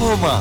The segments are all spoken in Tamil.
போமா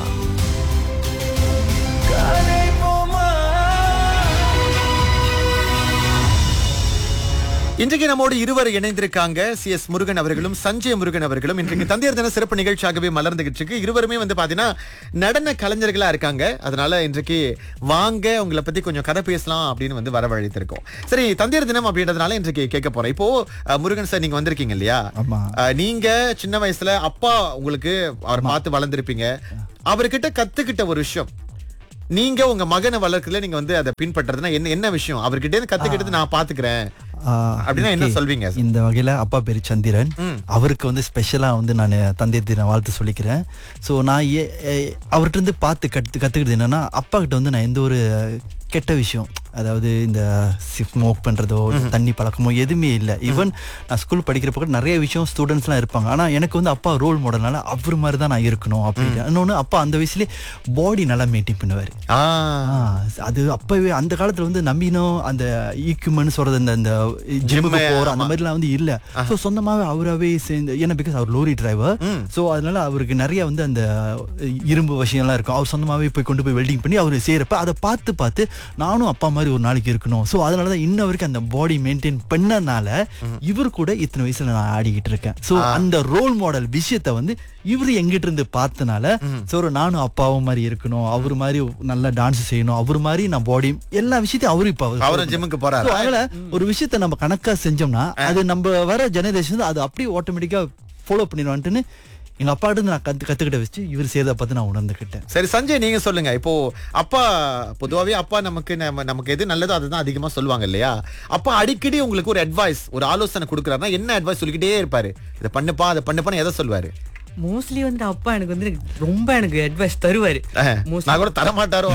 இன்றைக்கு நம்மோடு இருவர் இணைந்திருக்காங்க சி எஸ் முருகன் அவர்களும் சஞ்சய் முருகன் அவர்களும் இன்றைக்கு தந்தையர் தின சிறப்பு நிகழ்ச்சியாகவே மலர்ந்துகிட்டு இருக்கு இருவருமே வந்து பாத்தீங்கன்னா நடன கலைஞர்களா இருக்காங்க அதனால இன்றைக்கு வாங்க உங்களை பத்தி கொஞ்சம் கதை பேசலாம் அப்படின்னு வந்து வரவழைத்திருக்கோம் சரி தந்தையர் தினம் அப்படின்றதுனால இன்றைக்கு கேட்க போறேன் இப்போ அஹ், முருகன் சார் நீங்க வந்திருக்கீங்க இல்லையா ஆமா. அஹ், நீங்க சின்ன வயசுல அப்பா உங்களுக்கு அவர் பார்த்து வளர்ந்திருப்பீங்க அவர்கிட்ட கத்துக்கிட்ட ஒரு விஷயம் நீங்க உங்க மகனை வளர்க்கறதுல நீங்க வந்து அதை பின்பற்றுறதுன்னா என்ன என்ன விஷயம் அவர்கிட்ட இருந்து கத்துக்கிட்டது நான் பாத்துக்கிறேன் ஆஹ், அப்படின்னா என்ன okay. சொல்வீங்க? இந்த வகையில அப்பா பேரு சந்திரன் அவருக்கு வந்து ஸ்பெஷலா வந்து நான் தந்தை தின வாழ்த்து சொல்லிக்கிறேன் ஸோ நான் ஏ- ஏ- அவர்கிட்ட இருந்து பார்த்து கத்து கத்துக்கிட்டது என்னன்னா அப்பா கிட்ட வந்து நான் எந்த ஒரு கெட்ட விஷயம் அதாவது இந்த ஸ்மோக் பண்றதோ தண்ணி பழக்கமோ எதுவுமே இல்லை ஈவன் நான் ஸ்கூல் படிக்கிறப்ப கூட நிறைய விஷயம் ஸ்டூடெண்ட்ஸ்லாம் இருப்பாங்க ஆனா எனக்கு வந்து அப்பா ரோல் மாடல்னால அவர் மாதிரி தான் நான் இருக்கணும் அப்படின்னு இன்னொன்று அப்பா அந்த வயசுலயே பாடி நல்லா மெயின்டைன் பண்ணுவார் ஆ ஆ, அது அப்பவே அந்த காலத்துல வந்து நம்பினோம் அந்த ஈக்குமெண்ட் சொல்றது இந்த இந்த ஜிம்முக்கு Gym, போற ஆமா. அந்த மாதிரிலாம் வந்து இல்ல சோ சொந்தமாவே அவராவே சேர்ந்து ஏன்னா பிகாஸ் அவர் லோரி டிரைவர் சோ அதனால அவருக்கு நிறைய வந்து அந்த இரும்பு விஷயம்லாம் இருக்கும் அவர் சொந்தமாவே போய் கொண்டு போய் வெல்டிங் பண்ணி அவர் செய்யறப்ப அதை பார்த்து பார்த்து நானும் அப்பா மாதிரி ஒரு நாளைக்கு இருக்கணும் சோ அதனாலதான் இன்ன வரைக்கும் அந்த பாடி மெயின்டைன் பண்ணனால இவர் கூட இத்தனை வயசுல நான் ஆடிக்கிட்டு இருக்கேன் சோ அந்த ரோல் மாடல் விஷயத்த வந்து இவரு எங்கிட்ட இருந்து பார்த்தனால சோ ஒரு நானும் அப்பாவும் மாதிரி இருக்கணும் அவர் மாதிரி நல்லா டான்ஸ் செய்யணும் அவர் மாதிரி நான் பாடி எல்லா விஷயத்தையும் அவரு இப்ப அவர் அவரும் ஜிம்முக்கு போறாரு So, அதனால ஒரு விஷயத்த நம்ம கணக்கா செஞ்சோம்னா அது நம்ம வர ஜெனரேஷன் அது அப்படியே ஆட்டோமேட்டிக்கா ஃபாலோ பண்ணிடுவான்ட்டுன்னு எங்க அப்பா இருந்து நான் கத்து கத்துக்கிட்ட வச்சு இவர் செய்ததை பார்த்து நான் உணர்ந்துக்கிட்டேன் சரி சஞ்சய் நீங்க சொல்லுங்க இப்போ அப்பா பொதுவாவே அப்பா நமக்கு நம்ம நமக்கு எது நல்லதோ அதுதான் அதிகமா சொல்லுவாங்க இல்லையா அப்பா அடிக்கடி உங்களுக்கு ஒரு அட்வைஸ் ஒரு ஆலோசனை கொடுக்குறாருன்னா என்ன அட்வைஸ் சொல்லிக்கிட்டே இருப்பாரு இதை பண்ணுப்பா அதை பண்ணுப்பான்னு எதை சொல்லுவாரு மோஸ்ட்லி வந்து அப்பா எனக்கு வந்து ரொம்ப எனக்கு அட்வைஸ் தருவாரு அஹ், Mostly- நான் கூட தரமாட்டாரோ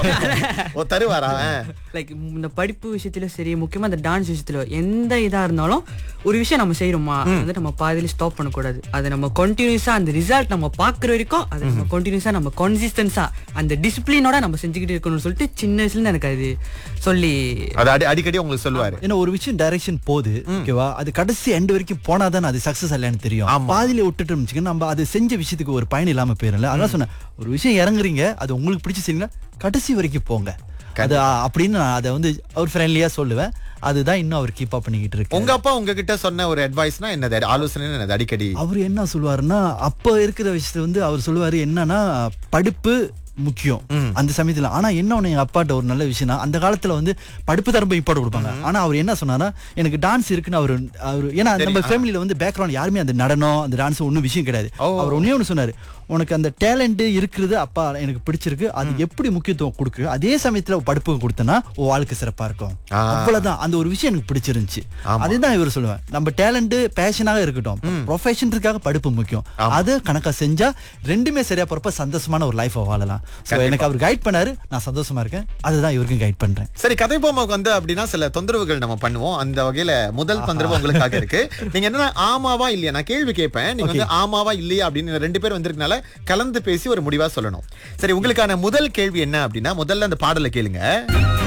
ஓ தருவாரா அஹ். லைக் இந்த படிப்பு விஷயத்துல சரி முக்கியமா இந்த டான்ஸ் விஷயத்துல எந்த இதா இருந்தாலும் ஒரு விஷயம் நம்ம செய்யறோமா அது வந்து நம்ம பாதியில ஸ்டாப் பண்ணக்கூடாது அதை நம்ம கண்டினியூஸா அந்த ரிசல்ட் நம்ம பாக்குற வரைக்கும் அதை நம்ம கண்டினியூஸா நம்ம கன்சிஸ்டன்ஸா அந்த டிசிப்ளினோட நம்ம செஞ்சுக்கிட்டு இருக்கணும்னு சொல்லிட்டு சின்ன வயசுல இருந்து எனக்கு அது சொல்லி அது அடி- அடிக்கடி உங்களுக்கு சொல்லுவாரு ஏன்னா ஒரு விஷயம் டைரக்ஷன் போகுது ஓகேவா அது கடைசி எண்டு வரைக்கும் போனாதான் அது சக்சஸ் இல்லைன்னு தெரியும் பாதியில விட்டுட்டு இருந்துச்சுங்க நம்ம அது செஞ்ச விஷயத்துக்கு ஒரு பயன் இல்லாம போயிடல அதான் சொன்னேன் ஒரு விஷயம் இறங்குறீங்க அது உங்களுக்கு பிடிச்சி செய்யுங்க கடைசி வரைக்கும் போங்க அது அ- அப்படின்னு நான் அதை வந்து அவர் ஃப்ரெண்ட்லியா சொல்லுவேன் அதுதான் இன்னும் அவர் கீப் அப் பண்ணிக்கிட்டு இருக்கு உங்க அப்பா உங்ககிட்ட சொன்ன ஒரு அட்வைஸ்னா என்னது ஆலோசனை என்னது அடிக்கடி அவர் என்ன சொல்லுவாருன்னா அப்ப இருக்கிற விஷயத்துல வந்து அவர் சொல்லுவாரு என்னன்னா படிப்பு முக்கியம் அந்த சமயத்துல ஆனா என்ன ஒண்ணு எங்க அப்பாட்ட ஒரு நல்ல விஷயம்னா அந்த காலத்துல வந்து படிப்பு தான் ரொம்ப இம்பார்ட் கொடுப்பாங்க ஆனா அவர் என்ன சொன்னாரா எனக்கு டான்ஸ் இருக்குன்னு அவர் அவர் ஏன்னா நம்ம ஃபேமிலியில வந்து பேக்ரவுண்ட் யாருமே அந்த நடனம் அந்த டான்ஸ் ஒன்றும் விஷயம் கிடையாது அவர் ஒன்னே ஒன்று சொன்னாரு உனக்கு அந்த டேலண்ட் இருக்கிறது அப்பா எனக்கு பிடிச்சிருக்கு அது எப்படி முக்கியத்துவம் கொடுக்கு அதே சமயத்துல படிப்பு கொடுத்தனா உன் வாழ்க்கை சிறப்பா இருக்கும் ஆ. அவ்வளவுதான் அந்த ஒரு விஷயம் எனக்கு பிடிச்சிருந்துச்சு அதுதான் இவர் சொல்லுவேன் நம்ம டேலண்ட் பேஷனாக இருக்கட்டும் ப்ரொஃபஷனுக்காக படிப்பு முக்கியம் அது கணக்கா செஞ்சா ரெண்டுமே சரியா போறப்ப சந்தோஷமான ஒரு லைஃபை வாழலாம் So, எனக்கு அவர் கைட் பண்ணாரு நான் சந்தோஷமா இருக்கேன் அதுதான் இவருக்கும் கைட் பண்றேன் சரி கதை பொம்மைக்கு வந்து அப்படின்னா சில தொந்தரவுகள் நம்ம பண்ணுவோம் அந்த வகையில முதல் தொந்தரவு உங்களுக்காக இருக்கு நீங்க என்னன்னா ஆமாவா இல்லையா நான் கேள்வி கேட்பேன் நீங்க வந்து ஆமாவா இல்லையா அப்படின்னு ரெண்டு பேர் வந்திருக்கனால கலந்து பேசி ஒரு முடிவா சொல்லணும் சரி உங்களுக்கான முதல் கேள்வி என்ன அப்படின்னா முதல்ல அந்த பாடலை கேளுங்க